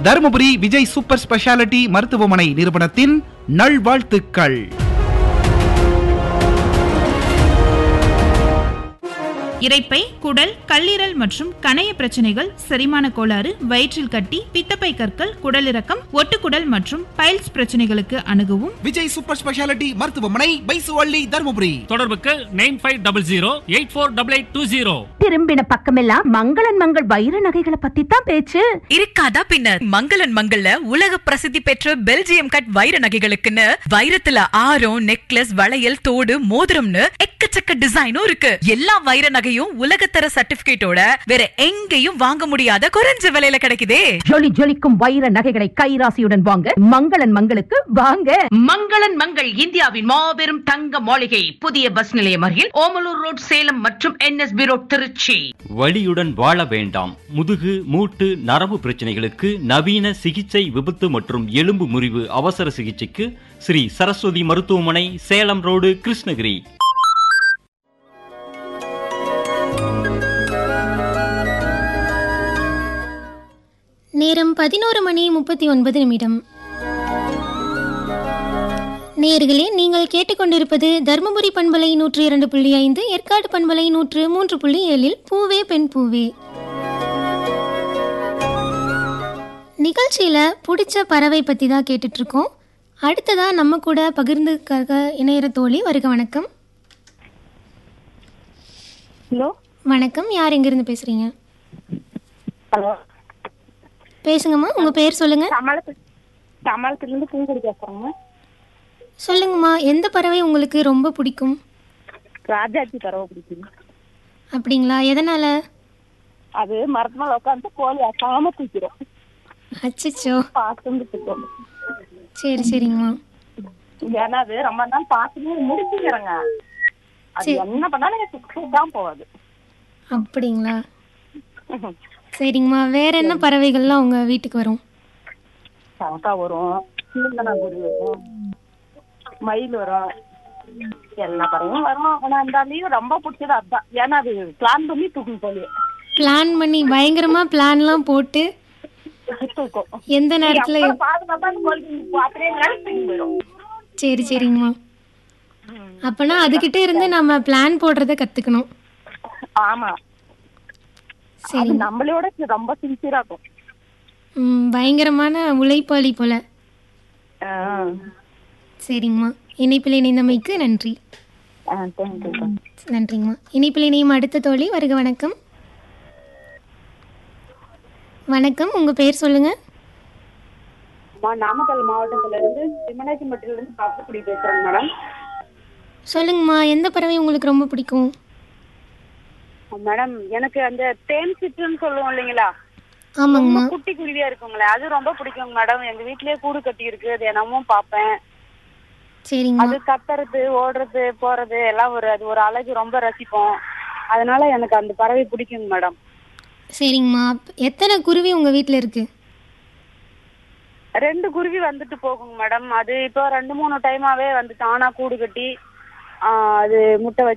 Dharmapuri Vijay super speciality மருத்துவமனை நிறுவனத்தின் நல்வாழ்த்துக்கள் இரைப்பை குடல் கல்லீரல் மற்றும் கணைய பிரச்சனைகள் செரிமான கோளாறு வயிற்றில் கட்டி பித்தப்பை கற்கள் குடலிறக்கம் ஒட்டுக்குடல் மற்றும் பைல்ஸ் பிரச்சனைகளுக்கு அணுகவும் விஜய் சூப்பர் ஸ்பெஷாலிட்டி மருத்துவமனை பைசுவள்ளி தருமபுரி தொடர்புக்கு nine five double zero eight four double eight two zero திரும்பின பக்கமெல்லாம் மங்களன் மங்கள் வைர நகைகளை பத்தி தான் பேச்சு இருக்காதா பின்ன மங்களன் மங்கள்ல உலக பிரசித்தி பெற்ற பெல்ஜியம் கட் வைர நகைகளுக்குன்னு வைரத்துல ஆரம் நெக்லஸ் வளையல் தோடு மோதிரம்னு எக்கச்சக்க டிசைனும் இருக்கு எல்லா வைர நகையும் உலகத்தர சர்டிபிகேட்டோட வேற எங்கேயும் வாங்க முடியாத குறைஞ்ச விலையில கிடைக்குதே ஜொலி ஜொலிக்கும் வைர நகைகளை கைராசியுடன் வாங்க மங்களன் மங்களுக்கு வாங்க மங்களன் மங்கள் இந்தியாவின் மாபெரும் தங்க மாளிகை புதிய பஸ் நிலையம் அருகில் ஓமலூர் ரோட் சேலம் மற்றும் என்எஸ்பி ரோட் திருச்சி வலியுடன் வாழ வேண்டாம் முதுகு மூட்டு நரம்பு பிரச்சனைகளுக்கு நவீன சிகிச்சை விபத்து மற்றும் எலும்பு முறிவு அவசர சிகிச்சைக்கு ஸ்ரீ சரஸ்வதி மருத்துவமனை சேலம் ரோடு கிருஷ்ணகிரி நேரம் பதினோரு மணி முப்பத்தி ஒன்பது நிமிடம் நேர்களே நீங்கள் கேட்டுக்கொண்டிருப்பது தருமபுரி பண்பலை நூற்று இரண்டு புள்ளி ஐந்து ஏற்காடு பண்பலை நூற்று மூன்று புள்ளி ஏழில் பூவே பெண் பூவே நிகழ்ச்சியில் பிடிச்ச பறவை பற்றி தான் கேட்டுட்ருக்கோம் அடுத்ததாக நம்ம கூட பகிர்ந்துக்காக இணையற தோழி வருக வணக்கம் ஹலோ வணக்கம் யார் எங்கேருந்து பேசுகிறீங்க ஹலோ பேசுங்கம்மா உங்கள் பேர் சொல்லுங்கள் சமாளத்து சமாளத்துலேருந்து பூங்குடி பேசுகிறேங்க சொல்லுங்கம்மா எந்த பறவை உங்களுக்கு ரொம்ப பிடிக்கும் ராஜாச்சி பறவை பிடிக்குங்க அப்படிங்களா எதனால் அது மரத்து மேலே உட்காந்து கோழி அசாம தூக்கிறோம் அச்சச்சோ பார்த்துட்டு இருக்கோம் சரி சரிங்கம்மா ஏன்னா அது ரொம்ப நாள் பார்த்துட்டு முடிச்சுக்கிறேங்க அது சரி. என்ன பண்ணாலும் எனக்கு சுத்தம் தான் போகாது அப்படிங்களா சரிங்கம்மா வேற என்ன பறவைகள்லாம் உங்க வீட்டுக்கு வரும் சவக்கா வரும் சீந்தனாங்குடி வரும் மயில் வரும் எல்லா பறவையும் வரும் ஆனா இந்த லீவு ரொம்ப பிடிச்சது அதுதான் ஏன்னா அது பிளான் பண்ணி தூக்கும் கோழி பிளான் பண்ணி பயங்கரமா பிளான்லாம் போட்டு தூக்கும் எந்த நேரத்துல அப்புறம் பாதுகாப்பா அந்த கோழி அப்படியே நேரம் தூக்கி போயிடும் சரி சரிங்கம்மா அப்பனா அதுகிட்ட இருந்து நம்ம பிளான் போடுறத கத்துக்கணும் ஆமா அது சரி நம்மளோட ரொம்ப சின்சியரா இருக்கும் ம், பயங்கரமான உழைப்பாளி போல ஆ. சரிங்கம்மா இணைப்பில் இணைந்தமைக்கு நன்றி ஆ, thank you. நன்றிங்கம்மா இணைப்பில் இணையும் அடுத்த தோழி வருக வணக்கம் வணக்கம் உங்க பேர் சொல்லுங்க அம்மா, நாமக்கல் மாவட்டத்துல இருந்து சிம்மநாயக்கம்பட்டில இருந்து பாப்புக்குடி பேசுறேங்க மேடம் சொல்லுங்கம்மா எந்த பறவை உங்களுக்கு ரொம்ப பிடிக்கும் மேடம் எனக்கு அந்த தேன் சிட்டுன்னு சொல்லுவோம் இல்லைங்களா ஆமாங்கம்மா குட்டி குருவியா இருக்குங்களே அது ரொம்ப பிடிக்கும் மேடம் எங்க வீட்லயே கூடு கட்டி இருக்கு அது தினமும் பார்ப்பேன் சரிங்கம்மா அது கத்துறது ஓடுறது போறது எல்லாம் ஒரு அது ஒரு அழகு ரொம்ப ரசிப்போம் அதனால எனக்கு அந்த பறவை பிடிக்குங்க மேடம் சரிங்கம்மா அப்ப எத்தனை குருவி உங்கள் வீட்டில் இருக்கு ரெண்டு குருவி வந்துட்டு போகுங்க மேடம் அது இப்போ ரெண்டு மூணு டைமாவே வந்து தானா கூடு கட்டி ஆ, அது முட்டை வச்சு